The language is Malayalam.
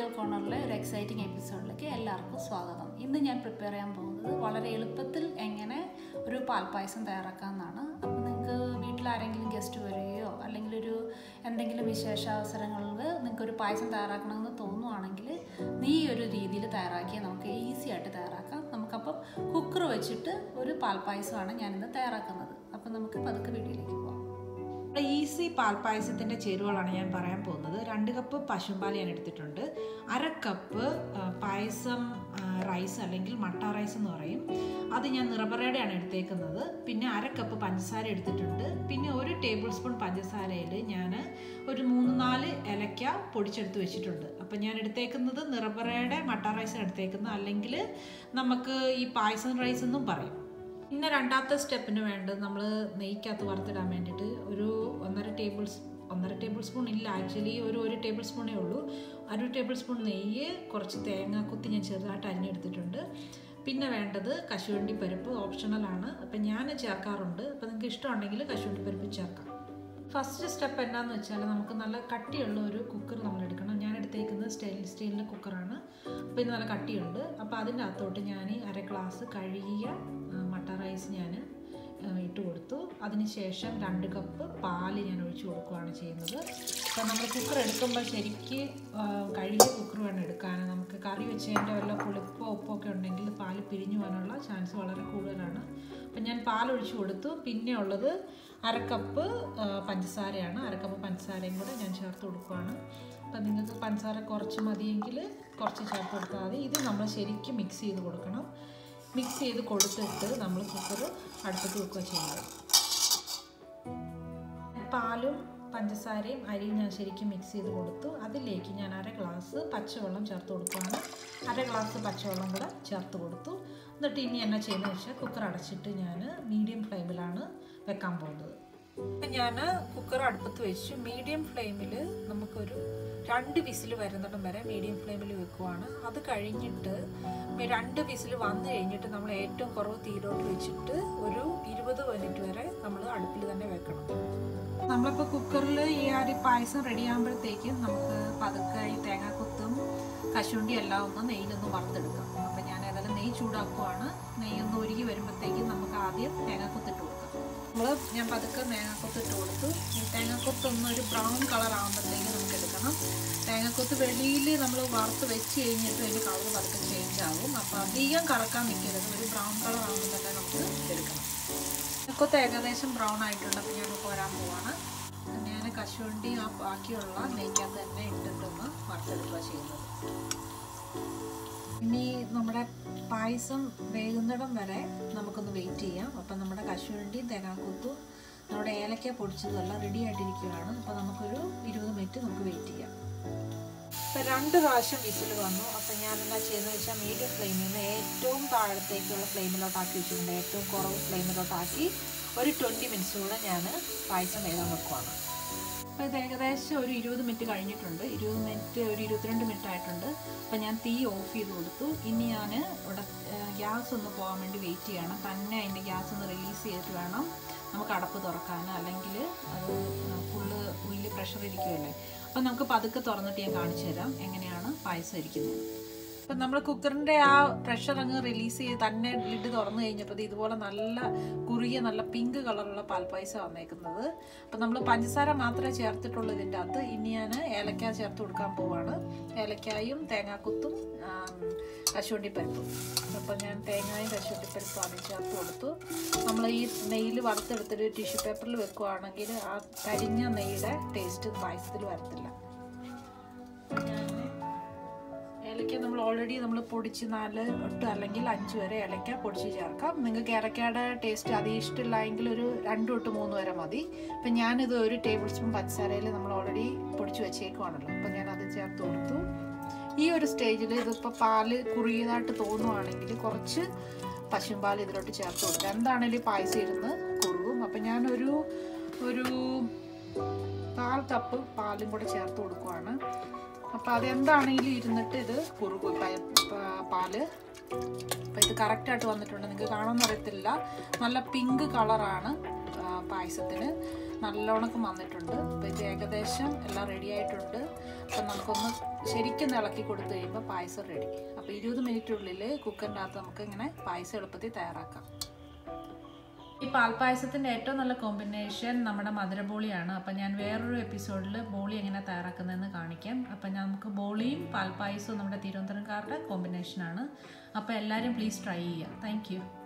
മാജിക്കൽ കോർണറിലെ ഒരു എക്സൈറ്റിംഗ് എപ്പിസോഡിലേക്ക് എല്ലാവർക്കും സ്വാഗതം ഇന്ന് ഞാൻ പ്രിപ്പയർ ചെയ്യാൻ പോകുന്നത് വളരെ എളുപ്പത്തിൽ എങ്ങനെ ഒരു പാൽപ്പായസം തയ്യാറാക്കാമെന്നാണ് അപ്പോൾ നിങ്ങൾക്ക് വീട്ടിൽ ആരെങ്കിലും ഗസ്റ്റ് വരികയോ അല്ലെങ്കിൽ ഒരു എന്തെങ്കിലും വിശേഷാവസരങ്ങളിൽ നിങ്ങൾക്ക് ഒരു പായസം തയ്യാറാക്കണമെന്ന് തോന്നുവാണെങ്കിൽ ഈ ഒരു രീതിയിൽ തയ്യാറാക്കിയാൽ നമുക്ക് ഈസി ആയിട്ട് തയ്യാറാക്കാം നമുക്കപ്പം കുക്കർ വെച്ചിട്ട് ഒരു പാൽപ്പായസമാണ് ഞാനിന്ന് തയ്യാറാക്കുന്നത് അപ്പം നമുക്ക് പതുക്കെ വീട്ടിലേക്ക് പോകാം ഈസി പാൽപ്പായസത്തിൻ്റെ ചേരുവകളാണ് ഞാൻ പറയാൻ പോകുന്നത് രണ്ട് കപ്പ് പശുമ്പാൽ ഞാൻ എടുത്തിട്ടുണ്ട് അര കപ്പ് ആ, പായസം ആ, റൈസ് അല്ലെങ്കിൽ മട്ട റൈസ് എന്ന് പറയും അത് ഞാൻ നിറപറയുടെയാണ് എടുത്തേക്കുന്നത് പിന്നെ അര കപ്പ് പഞ്ചസാര എടുത്തിട്ടുണ്ട് പിന്നെ ഒരു ടേബിൾ സ്പൂൺ പഞ്ചസാരയിൽ ഞാൻ ഒരു മൂന്ന് നാല് ഇലക്ക പൊടിച്ചെടുത്ത് വെച്ചിട്ടുണ്ട് അപ്പം ഞാൻ എടുത്തേക്കുന്നത് നിറപറയുടെ മട്ട റൈസ് എടുത്തേക്കുന്നത് അല്ലെങ്കിൽ നമുക്ക് ഈ പായസം റൈസ് എന്നും പറയും പിന്നെ രണ്ടാമത്തെ സ്റ്റെപ്പിന് വേണ്ടത് നമ്മൾ നെയ്ക്കകത്ത് വറുത്തിടാൻ വേണ്ടിയിട്ട് ഒരു ഒന്നര ടേബിൾ സ് ഒന്നര ടേബിൾ സ്പൂൺ ഇല്ല ആക്ച്വലി ഒരു ഒരു ടേബിൾ സ്പൂണേ ഉള്ളൂ ഒരു ടേബിൾ സ്പൂൺ നെയ്യ് കുറച്ച് തേങ്ങാക്കുത്തി ഞാൻ ചെറുതായിട്ട് അരിഞ്ഞെടുത്തിട്ടുണ്ട് പിന്നെ വേണ്ടത് കശുവണ്ടി പരിപ്പ് ഓപ്ഷണലാണ് അപ്പം ഞാൻ ചേർക്കാറുണ്ട് അപ്പം നിങ്ങൾക്ക് ഇഷ്ടമുണ്ടെങ്കിൽ കശുവണ്ടി പരിപ്പ് ചേർക്കാം ഫസ്റ്റ് സ്റ്റെപ്പ് എന്നാന്ന് വെച്ചാൽ നമുക്ക് നല്ല കട്ടിയുള്ള ഒരു കുക്കർ നമ്മൾ എടുക്കണം ഞാൻ എടുത്തേക്കുന്നത് സ്റ്റെയിൻലെസ് സ്റ്റീലിൻ്റെ കുക്കറാണ് അപ്പോൾ ഇത് നല്ല കട്ടിയുണ്ട് അപ്പോൾ അതിൻ്റെ അകത്തോട്ട് ഞാൻ ഈ അര ഗ്ലാസ് കഴുകിയ ആ, മട്ട റൈസ് ഞാൻ ആ, ഇട്ട് കൊടുത്തു അതിനുശേഷം രണ്ട് കപ്പ് പാല് ഞാൻ ഒഴിച്ചു കൊടുക്കുകയാണ് ചെയ്യുന്നത് അപ്പോൾ നമ്മൾ കുക്കർ എടുക്കുമ്പോൾ ശരിക്ക് ആ, കഴുകിയ കുക്കർ വേണം എടുക്കാൻ നമുക്ക് കറി വെച്ചതിൻ്റെ വല്ല പുളിപ്പോ ഉപ്പോ ഒക്കെ ഉണ്ടെങ്കിൽ പാല് പിരിഞ്ഞു പോകാനുള്ള ചാൻസ് വളരെ കൂടുതലാണ് അപ്പം ഞാൻ പാൽ ഒഴിച്ചു കൊടുത്തു പിന്നെ ഉള്ളത് അര കപ്പ് ആ, പഞ്ചസാരയാണ് അര കപ്പ് പഞ്ചസാരയും കൂടെ ഞാൻ ചേർത്ത് കൊടുക്കുകയാണ് അപ്പം നിങ്ങൾക്ക് പഞ്ചസാര കുറച്ച് മതിയെങ്കിൽ കുറച്ച് ചേർത്ത് കൊടുത്താൽ മതി ഇത് നമ്മൾ ശരിക്കും മിക്സ് ചെയ്ത് കൊടുക്കണം മിക്സ് ചെയ്ത് കൊടുത്തിട്ട് നമ്മൾ കുക്കർ അടുപ്പത്ത് വെക്കുക ചെയ്യുന്നത് പാലും പഞ്ചസാരയും അരിയും ഞാൻ ശരിക്കും മിക്സ് ചെയ്ത് കൊടുത്തു അതിലേക്ക് ഞാൻ അര ഗ്ലാസ് പച്ചവെള്ളം ചേർത്ത് കൊടുക്കുകയാണ് അര ഗ്ലാസ് പച്ചവെള്ളം കൂടെ ചേർത്ത് കൊടുത്തു എന്നിട്ട് ഇനി എന്നാ ചെയ്യുന്നത് വെച്ചാൽ കുക്കർ അടച്ചിട്ട് ഞാൻ മീഡിയം ഫ്ലെയിമിലാണ് വെക്കാൻ പോകുന്നത് ഞാൻ കുക്കർ അടുപ്പത്ത് വെച്ചു മീഡിയം ഫ്ലെയിമിൽ നമുക്കൊരു രണ്ട് വിസിൽ വരുന്നിടം വരെ മീഡിയം ഫ്ലെയിമിൽ വെക്കുവാണ് അത് കഴിഞ്ഞിട്ട് രണ്ട് വിസിൽ വന്നു കഴിഞ്ഞിട്ട് നമ്മൾ ഏറ്റവും കുറവ് തീരോട്ട് വെച്ചിട്ട് ഒരു ഇരുപത് മിനിറ്റ് വരെ നമ്മൾ അടുപ്പിൽ തന്നെ വെക്കണം നമ്മളിപ്പോൾ കുക്കറിൽ ഈ ഒരു പായസം റെഡി ആകുമ്പോഴത്തേക്കും നമുക്ക് പതുക്കെ ഈ തേങ്ങാക്കൊത്തും കശുവണ്ടി എല്ലാം ഒന്ന് നെയ്യിലൊന്ന് വറുത്തെടുക്കാം അപ്പം ഞാൻ ഏതായാലും നെയ്യ് ചൂടാക്കുവാണ് നെയ്യൊന്ന് ഒരുക്കി വരുമ്പോഴത്തേക്കും നമുക്ക് ആദ്യം തേങ്ങാക്കൊത്തിട്ട് കൊടുക്കാം നമ്മൾ ഞാൻ പതുക്കെ തേങ്ങാക്കൊത്തിട്ട് കൊടുത്തു ഈ തേങ്ങാക്കൊത്ത് ഒന്ന് ഒരു ബ്രൗൺ കളർ ആകുമ്പോഴത്തേക്കും നമുക്ക് എടുക്കണം തേങ്ങാക്കൊത്ത് വെളിയിൽ നമ്മൾ വറുത്ത് വെച്ച് കഴിഞ്ഞിട്ട് അതിൻ്റെ കളർ പതുക്കെ ചേഞ്ച് ആവും അപ്പോൾ അധികം കറക്കാൻ നിൽക്കരുത് ഒരു ബ്രൗൺ കളർ ആകുമ്പോൾ തന്നെ നമുക്ക് എടുക്കണം തേങ്ങാക്കൊത്ത് ഏകദേശം ബ്രൗൺ ആയിട്ടുണ്ട് അപ്പോൾ ഞാൻ പോരാൻ പോവാണ് ഞാൻ കശുവണ്ടി ആ ബാക്കിയുള്ള നെയ്ക്കകത്ത് തന്നെ ഇട്ടിട്ടൊന്ന് വറുത്തെടുക്കുക ചെയ്യുന്നത് ഇനി നമ്മുടെ പായസം വേകുന്നിടം വരെ നമുക്കൊന്ന് വെയിറ്റ് ചെയ്യാം അപ്പം നമ്മുടെ കശുവണ്ടിയും തേങ്ങാക്കൊത്തും നമ്മുടെ ഏലക്ക പൊടിച്ചതെല്ലാം റെഡി ആയിട്ടിരിക്കുകയാണ് അപ്പോൾ നമുക്കൊരു ഇരുപത് മിനിറ്റ് നമുക്ക് വെയിറ്റ് ചെയ്യാം ഇപ്പം രണ്ട് പ്രാവശ്യം വിസിൽ വന്നു അപ്പം ഞാൻ എന്താ ചെയ്യുന്നത് വെച്ചാൽ മീഡിയം ഫ്ലെയിമിൽ നിന്ന് ഏറ്റവും താഴത്തേക്കുള്ള ഫ്ലെയിമിലോട്ടാക്കി വെച്ചിട്ടുണ്ട് ഏറ്റവും കുറവ് ഫ്ലെയിമിലോട്ടാക്കി ഒരു ട്വൻറ്റി മിനിറ്റ്സ് കൂടെ ഞാൻ പായസം വേഗം വെക്കുവാണ് അപ്പോൾ ഇത് ഏകദേശം ഒരു ഇരുപത് മിനിറ്റ് കഴിഞ്ഞിട്ടുണ്ട് ഇരുപത് മിനിറ്റ് ഒരു ഇരുപത്തിരണ്ട് മിനിറ്റ് ആയിട്ടുണ്ട് അപ്പോൾ ഞാൻ തീ ഓഫ് ചെയ്ത് കൊടുത്ു ഇനി ഞാൻ ഇവിടെ ഗ്യാസ് ഒന്ന് പോകാൻ വേണ്ടി വെയിറ്റ് ചെയ്യണം തന്നെ അതിൻ്റെ ഗ്യാസ് ഒന്ന് റിലീസ് ചെയ്തിട്ട് വേണം നമുക്ക് അടപ്പ് തുറക്കാൻ അല്ലെങ്കിൽ അത് ഫുള്ള് ഉള്ളിൽ പ്രഷർ ഇരിക്കുമല്ലേ അപ്പം നമുക്ക് പതുക്കെ തുറന്നിട്ട് ഞാൻ കാണിച്ചു തരാം എങ്ങനെയാണ് പായസം ഇരിക്കുന്നത് അപ്പം നമ്മൾ കുക്കറിൻ്റെ ആ പ്രഷർ അങ്ങ് റിലീസ് ചെയ്ത് തന്നെ ലിഡ് തുറന്നു കഴിഞ്ഞപ്പോൾ ഇത് ഇതുപോലെ നല്ല കുറിയ നല്ല പിങ്ക് കളറുള്ള പാൽപ്പായസം വന്നേക്കുന്നത് അപ്പം നമ്മൾ പഞ്ചസാര മാത്രമേ ചേർത്തിട്ടുള്ളൂ ഇതിൻ്റെ അകത്ത് ഇനി ഞാൻ ഏലക്ക ചേർത്ത് കൊടുക്കാൻ പോവാണ് ഏലക്കായും തേങ്ങാക്കുത്തും ആം, കശുവണ്ടിപ്പരിപ്പും അപ്പം ഞാൻ തേങ്ങായും കശുവണ്ടിപ്പരിപ്പും ആദ്യം ചേർത്ത് കൊടുത്തു നമ്മൾ ഈ നെയ്യിൽ വറുത്തെടുത്തിട്ട് ടിഷ്യൂ പേപ്പറിൽ വെക്കുവാണെങ്കിൽ ആ കരിഞ്ഞ നെയ്യുടെ ടേസ്റ്റ് പായസത്തിൽ വരത്തില്ല ഞാൻ ഏലക്ക നമ്മൾ ഓൾറെഡി നമ്മൾ പൊടിച്ച് നാല് എട്ട് അല്ലെങ്കിൽ അഞ്ച് വരെ ഏലക്ക പൊടിച്ച് ചേർക്കാം നിങ്ങൾക്ക് ഏലക്കയുടെ ടേസ്റ്റ് അധികം ഇഷ്ടമില്ല എങ്കിൽ ഒരു രണ്ട് തൊട്ട് മൂന്ന് വരെ മതി അപ്പം ഞാനിത് ഒരു ടേബിൾ സ്പൂൺ പഞ്ചസാരയിൽ നമ്മൾ ഓൾറെഡി പൊടിച്ച് വെച്ചേക്കുവാണല്ലോ അപ്പം ഞാൻ അത് ചേർത്ത് കൊടുത്തു ഈ ഒരു സ്റ്റേജിൽ ഇതിപ്പോൾ പാല് കുറിയതായിട്ട് തോന്നുവാണെങ്കിൽ കുറച്ച് പശുമ്പാൽ ഇതിലോട്ട് ചേർത്ത് കൊടുക്കുക എന്താണേലും ഈ പായസം ഇരുന്ന് കുറുകും അപ്പം ഞാനൊരു ഒരു കാൽ കപ്പ് പാലും കൂടെ ചേർത്ത് കൊടുക്കുവാണ് അപ്പോൾ അതെന്താണെങ്കിലും ഇരുന്നിട്ട് ഇത് കുറുകും പ- പ- പാല് അപ്പോൾ ഇത് കറക്റ്റായിട്ട് വന്നിട്ടുണ്ട് നിങ്ങൾക്ക് കാണുമെന്ന് അറിയത്തില്ല നല്ല പിങ്ക് കളറാണ് ആ, പായസത്തിന് നല്ലോണം വന്നിട്ടുണ്ട് അപ്പോൾ ഇത് ഏകദേശം എല്ലാം റെഡി ആയിട്ടുണ്ട് അപ്പം നമുക്കൊന്ന് ശരിക്കും ഇളക്കി കൊടുത്തു കഴിയുമ്പോൾ പായസം റെഡി അപ്പോൾ ഇരുപത് മിനിറ്റിനുള്ളിൽ കുക്കറിൻ്റെ അകത്ത് നമുക്ക് ഇങ്ങനെ പായസം എളുപ്പത്തിൽ തയ്യാറാക്കാം ഈ പാൽപ്പായസത്തിൻ്റെ ഏറ്റവും നല്ല കോമ്പിനേഷൻ നമ്മുടെ മധുരബോളിയാണ് അപ്പം ഞാൻ വേറൊരു എപ്പിസോഡിൽ ബോളി എങ്ങനെ തയ്യാറാക്കുന്നതെന്ന് കാണിക്കാം അപ്പം നമുക്ക് ബോളിയും പാൽപ്പായസവും നമ്മുടെ തിരുവനന്തപുരംകാരുടെ കോമ്പിനേഷനാണ് അപ്പോൾ എല്ലാവരും പ്ലീസ് ട്രൈ ചെയ്യുക താങ്ക്